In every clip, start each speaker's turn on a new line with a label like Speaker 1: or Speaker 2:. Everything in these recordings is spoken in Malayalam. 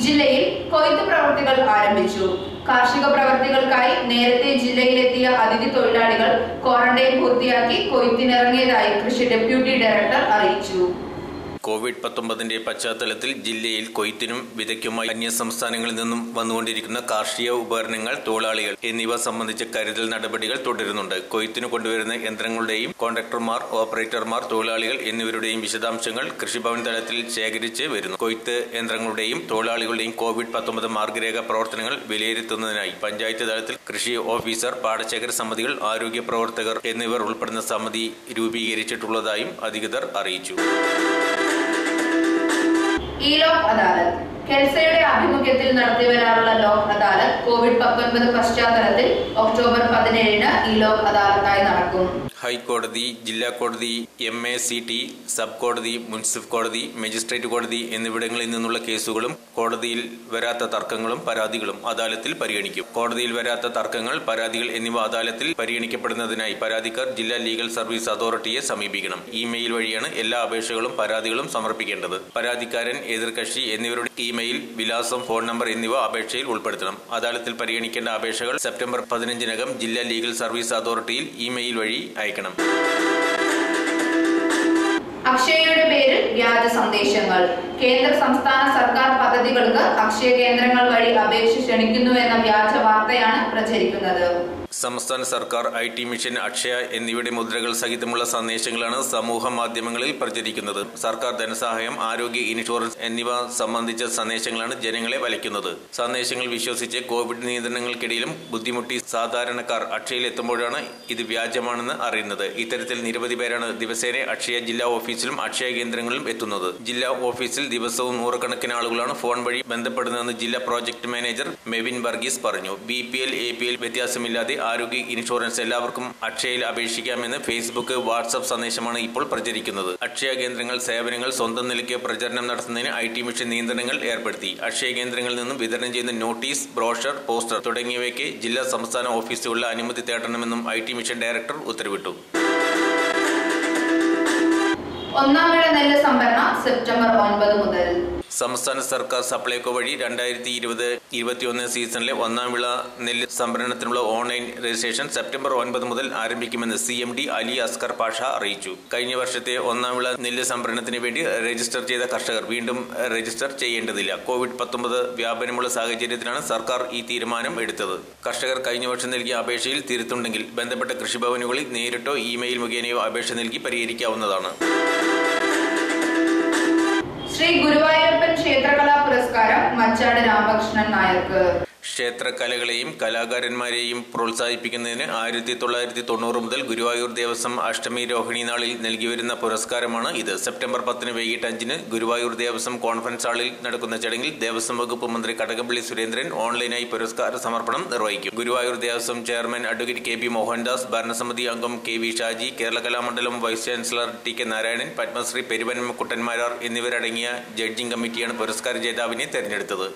Speaker 1: ജില്ലയിൽ കൊയ്ത്ത് പ്രവൃത്തികൾ ആരംഭിച്ചു കാർഷിക പ്രവൃത്തികൾക്കായി നേരത്തെ ജില്ലയിലെത്തിയ അതിഥി തൊഴിലാളികൾ ക്വാറന്റൈൻ പൂർത്തിയാക്കി കൊയ്ത്തിനിറങ്ങിയതായി കൃഷി ഡെപ്യൂട്ടി ഡയറക്ടർ അറിയിച്ചു
Speaker 2: കോവിഡ് പത്തൊമ്പതിന്റെ പശ്ചാത്തലത്തിൽ ജില്ലയിൽ കൊയ്ത്തിനും വിതയ്ക്കുമായി അന്യ സംസ്ഥാനങ്ങളിൽ നിന്നും വന്നുകൊണ്ടിരിക്കുന്ന കാർഷിക ഉപകരണങ്ങൾ തൊഴിലാളികൾ എന്നിവ സംബന്ധിച്ച കരുതൽ നടപടികൾ തുടരുന്നുണ്ട് കൊയ്ത്തിനു കൊണ്ടുവരുന്ന യന്ത്രങ്ങളുടെയും കോൺട്രാക്ടർമാർ ഓപ്പറേറ്റർമാർ തൊഴിലാളികൾ എന്നിവരുടെയും വിശദാംശങ്ങൾ കൃഷിഭവൻ തലത്തിൽ ശേഖരിച്ച് വരുന്നു കൊയ്ത്ത് യന്ത്രങ്ങളുടെയും തൊഴിലാളികളുടെയും കോവിഡ് പത്തൊമ്പത് മാർഗരേഖ പ്രവർത്തനങ്ങൾ വിലയിരുത്തുന്നതിനായി പഞ്ചായത്ത് തലത്തിൽ കൃഷി ഓഫീസർ പാടശേഖര സമിതികൾ ആരോഗ്യ പ്രവർത്തകർ എന്നിവർ ഉൾപ്പെടുന്ന സമിതി രൂപീകരിച്ചിട്ടുള്ളതായും അധികൃതർ അറിയിച്ചു
Speaker 1: ഈ ലോക് അദാലത്ത് കെൽസയുടെ ആഭിമുഖ്യത്തിൽ നടത്തിവരാറുള്ള ലോക് അദാലത്ത് കോവിഡ് പത്തൊൻപത് പശ്ചാത്തലത്തിൽ ഒക്ടോബർ പതിനേഴിന് ഈ ലോക് അദാലത്തായി നടക്കും
Speaker 2: ഹൈക്കോടതി ജില്ലാ കോടതി M A C T sub കോടതി മുനിസിപ്പൽ കോടതി മജിസ്ട്രേറ്റ് കോടതി എന്നിവിടങ്ങളിൽ നിന്നുള്ള കേസുകളും കോടതിയിൽ വരാത്ത തർക്കങ്ങളും പരാതികളും അദാലത്തിൽ പരിഗണിക്കും കോടതിയിൽ വരാത്ത തർക്കങ്ങൾ പരാതികൾ എന്നിവ അദാലത്തിൽ പരിഗണിക്കപ്പെടുന്നതിനായി പരാതിക്കാർ ജില്ലാ ലീഗൽ സർവീസ് അതോറിറ്റിയെ സമീപിക്കണം ഇമെയിൽ വഴിയാണ് എല്ലാ അപേക്ഷകളും പരാതികളും സമർപ്പിക്കേണ്ടത് പരാതിക്കാരൻ എതിർകക്ഷി എന്നിവരുടെ ഇമെയിൽ വിലാസം ഫോൺ നമ്പർ എന്നിവ അപേക്ഷയിൽ ഉൾപ്പെടുത്തണം അദാലത്തിൽ പരിഗണിക്കേണ്ട അപേക്ഷകൾ സെപ്റ്റംബർ പതിനഞ്ചിനകം ജില്ലാ ലീഗൽ സർവീസ് അതോറിറ്റിയിൽ ഇമെയിൽ വഴി അയക്കണം
Speaker 1: അക്ഷയയുടെ പേരിൽ വ്യാജ സന്ദേശങ്ങൾ കേന്ദ്ര സംസ്ഥാന സർക്കാർ പദ്ധതികൾക്ക് അക്ഷയ കേന്ദ്രങ്ങൾ വഴി അപേക്ഷ ക്ഷണിക്കുന്നു എന്ന വ്യാജ വാർത്തയാണ് പ്രചരിക്കുന്നത്
Speaker 2: സംസ്ഥാന സർക്കാർ ഐ ടി മിഷൻ അക്ഷയ എന്നിവയുടെ മുദ്രകൾ സഹിതമുള്ള സന്ദേശങ്ങളാണ് സമൂഹ മാധ്യമങ്ങളിൽ പ്രചരിക്കുന്നത് സർക്കാർ ധനസഹായം ആരോഗ്യ ഇൻഷുറൻസ് എന്നിവ സംബന്ധിച്ച സന്ദേശങ്ങളാണ് ജനങ്ങളെ വലയ്ക്കുന്നത് സന്ദേശങ്ങൾ വിശ്വസിച്ച് കോവിഡ് നിയന്ത്രണങ്ങൾക്കിടയിലും ബുദ്ധിമുട്ടി സാധാരണക്കാർ അക്ഷയയിൽ എത്തുമ്പോഴാണ് ഇത് വ്യാജമാണെന്ന് അറിയുന്നത് ഇത്തരത്തിൽ നിരവധി പേരാണ് ദിവസേന അക്ഷയ ജില്ലാ ഓഫീസിലും അക്ഷയ കേന്ദ്രങ്ങളിലും എത്തുന്നത് ജില്ലാ ഓഫീസിൽ ദിവസവും നൂറുകണക്കിന് ആളുകളാണ് ഫോൺ വഴി ബന്ധപ്പെടുന്നതെന്ന് ജില്ലാ പ്രോജക്ട് മാനേജർ മെവിൻ വർഗീസ് പറഞ്ഞു B P L A P L വ്യത്യാസമില്ലാതെ ആരോഗ്യ ഇൻഷുറൻസ് എല്ലാവർക്കും അക്ഷയയിൽ അപേക്ഷിക്കാമെന്ന് ഫേസ്ബുക്ക് വാട്സ്ആപ്പ് സന്ദേശമാണ് ഇപ്പോൾ പ്രചരിക്കുന്നത് അക്ഷയ കേന്ദ്രങ്ങൾ സേവനങ്ങൾ സ്വന്തം നിലയ്ക്ക് പ്രചരണം നടത്തുന്നതിന് ഐ ടി മിഷൻ നിയന്ത്രണങ്ങൾ ഏർപ്പെടുത്തി അക്ഷയ കേന്ദ്രങ്ങളിൽ നിന്നും വിതരണം ചെയ്യുന്ന നോട്ടീസ് ബ്രോഷർ പോസ്റ്റർ തുടങ്ങിയവയ്ക്ക് ജില്ലാ സംസ്ഥാന ഓഫീസുകളിലെ അനുമതി തേടണമെന്നും ഐ ടി മിഷൻ ഡയറക്ടർ ഉത്തരവിട്ടു
Speaker 1: ഒന്നാം വിള നെല്ല് സംഭരണം സെപ്റ്റംബർ ഒൻപത് മുതൽ
Speaker 2: സംസ്ഥാന സർക്കാർ സപ്ലൈകോ വഴി രണ്ടായിരത്തി ഇരുപത് ഇരുപത്തിയൊന്ന് സീസണിലെ ഒന്നാം വിള നെല്ല് സംഭരണത്തിനുള്ള ഓൺലൈൻ രജിസ്ട്രേഷൻ സെപ്റ്റംബർ ഒൻപത് മുതൽ ആരംഭിക്കുമെന്ന് C M D Ali Askar Pasha അറിയിച്ചു കഴിഞ്ഞ വർഷത്തെ ഒന്നാം വിള നെല്ല് സംഭരണത്തിന് വേണ്ടി രജിസ്റ്റർ ചെയ്ത കർഷകർ വീണ്ടും രജിസ്റ്റർ ചെയ്യേണ്ടതില്ല കോവിഡ് പത്തൊമ്പത് വ്യാപനമുള്ള സാഹചര്യത്തിലാണ് സർക്കാർ ഈ തീരുമാനം എടുത്തത് കർഷകർ കഴിഞ്ഞ വർഷം നൽകിയ അപേക്ഷയിൽ തിരുത്തുണ്ടെങ്കിൽ ബന്ധപ്പെട്ട കൃഷിഭവനുകളിൽ നേരിട്ടോ ഇമെയിൽ മുഖേനയോ അപേക്ഷ നൽകി പരിഹരിക്കാവുന്നതാണ്
Speaker 1: ശ്രീ ഗുരുവായൂരപ്പൻ ക്ഷേത്രകലാ പുരസ്കാരം മച്ചാട് രാമകൃഷ്ണൻ നായർക്ക്
Speaker 2: ക്ഷേത്രകലകളെയും കലാകാരന്മാരെയും പ്രോത്സാഹിപ്പിക്കുന്നതിന് ആയിരത്തി തൊള്ളായിരത്തി തൊണ്ണൂറ് മുതൽ ഗുരുവായൂർ ദേവസ്വം അഷ്ടമി രോഹിണി നാളിൽ നൽകിവരുന്ന പുരസ്കാരമാണ് ഇത് സെപ്റ്റംബർ പത്തിന് വൈകിട്ട് അഞ്ചിന് ഗുരുവായൂർ ദേവസ്വം കോൺഫറൻസ് ഹാളിൽ നടക്കുന്ന ചടങ്ങിൽ ദേവസ്വം വകുപ്പ് മന്ത്രി കടകംപള്ളി സുരേന്ദ്രൻ ഓൺലൈനായി പുരസ്കാര സമർപ്പണം നിർവഹിക്കും Guruvayur Devaswom chairman advocate K P Mohandas ഭരണസമിതി അംഗം K V Shaji Kerala Kalamandalam vice chancellor T K Narayanan Padmashri Peruvanam Kuttan Marar എന്നിവരടങ്ങിയ ജഡ്ജിംഗ് കമ്മിറ്റിയാണ് പുരസ്കാര ജേതാവിനെ തെരഞ്ഞെടുത്തത്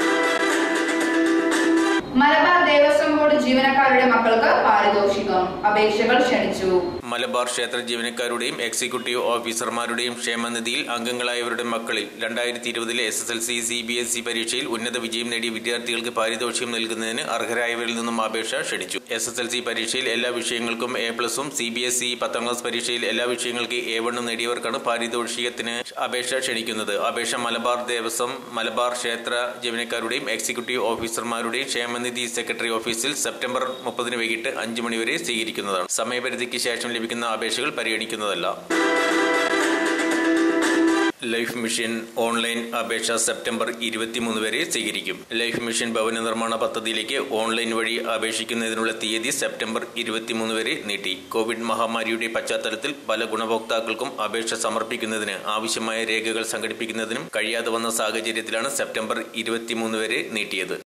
Speaker 1: മലബാർ ദേവസ്വം ബോർഡ് ജീവനക്കാരുടെ മക്കൾക്ക് പാരിതോഷികം അപേക്ഷകൾ ക്ഷണിച്ചു
Speaker 2: മലബാർ ക്ഷേത്ര ജീവനക്കാരുടെയും എക്സിക്യൂട്ടീവ് ഓഫീസർമാരുടെയും ക്ഷേമനിധിയിൽ അംഗങ്ങളായവരുടെ മക്കളിൽ രണ്ടായിരത്തി ഇരുപതിലെ S S L C C B S E പരീക്ഷയിൽ ഉന്നത വിജയം നേടിയ വിദ്യാർത്ഥികൾക്ക് പാരിതോഷികം നൽകുന്നതിന് അർഹരായവരിൽ നിന്നും അപേക്ഷ ക്ഷണിച്ചു എസ് എസ് എൽ സി പരീക്ഷയിൽ എല്ലാ വിഷയങ്ങൾക്കും എ പ്ലസും സി ബി എസ് ഇ പത്താം ക്ലാസ് പരീക്ഷയിൽ എല്ലാ വിഷയങ്ങൾക്ക് എ വണ്ണും നേടിയവർക്കാണ് പാരിതോഷികത്തിന് അപേക്ഷ ക്ഷണിക്കുന്നത് അപേക്ഷ മലബാർ ദേവസ്വം മലബാർ ക്ഷേത്ര ജീവനക്കാരുടെയും എക്സിക്യൂട്ടീവ് ഓഫീസർമാരുടെയും ക്ഷേമനിധി സെക്രട്ടറി ഓഫീസിൽ സെപ്റ്റംബർ മുപ്പതിന് വൈകിട്ട് അഞ്ച് മണിവരെ സ്വീകരിക്കുന്നതാണ് സമയപരിധിക്ക് ശേഷം ലഭിക്കുന്ന അപേക്ഷകൾ പരിഗണിക്കുന്നതല്ല ലൈഫ് മിഷൻ ഓൺലൈൻ അപേക്ഷ സെപ്റ്റംബർ ഇരുപത്തിമൂന്ന് വരെ സ്വീകരിക്കും ലൈഫ് മിഷൻ ഭവന നിർമ്മാണ പദ്ധതിയിലേക്ക് ഓൺലൈൻ വഴി അപേക്ഷിക്കുന്നതിനുള്ള തീയതി സെപ്റ്റംബർ ഇരുപത്തിമൂന്ന് വരെ നീട്ടി കോവിഡ് മഹാമാരിയുടെ പശ്ചാത്തലത്തിൽ പല ഗുണഭോക്താക്കൾക്കും അപേക്ഷ സമർപ്പിക്കുന്നതിന് ആവശ്യമായ രേഖകൾ സംഘടിപ്പിക്കുന്നതിനും കഴിയാതെ വന്ന സാഹചര്യത്തിലാണ് സെപ്റ്റംബർ ഇരുപത്തിമൂന്ന് വരെ നീട്ടിയത്